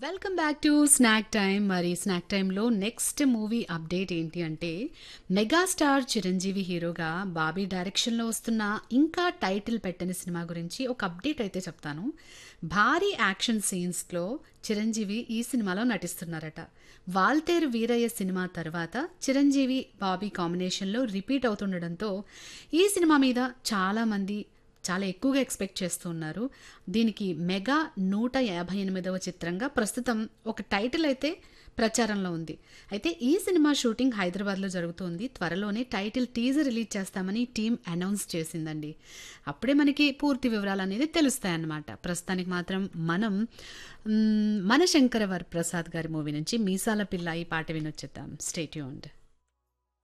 welcome back to snack time మరి snack టైంలో next movie update ఏంటి అంటే మెగాస్టార్ చిరంజీవి హీరోగా బాబీ డైరెక్షన్లో వస్తున్న ఇంకా టైటిల్ పెట్టని సినిమా గురించి ఒక అప్డేట్ అయితే చెప్తాను భారీ యాక్షన్ సీన్స్లో చిరంజీవి ఈ సినిమాలో నటిస్తున్నారట వాల్తేరు వీరయ్య సినిమా తర్వాత చిరంజీవి బాబీ కాంబినేషన్లో రిపీట్ అవుతుండడంతో ఈ సినిమా మీద చాలామంది చాలా ఎక్కువగా ఎక్స్పెక్ట్ చేస్తూ ఉన్నారు దీనికి మెగా నూట యాభై ఎనిమిదవ చిత్రంగా ప్రస్తుతం ఒక టైటిల్ అయితే ప్రచారంలో ఉంది అయితే ఈ సినిమా షూటింగ్ హైదరాబాద్లో జరుగుతుంది త్వరలోనే టైటిల్ టీజర్ రిలీజ్ చేస్తామని టీం అనౌన్స్ చేసిందండి అప్పుడే మనకి పూర్తి వివరాలు అనేది తెలుస్తాయన్నమాట ప్రస్తుతానికి మాత్రం మనం మ్, మన శంకర వరప్రసాద్ గారి మూవీ నుంచి మీసాల పిల్ల ఈ పాట వినొచ్చేద్దాం స్టేట్యూన్డ్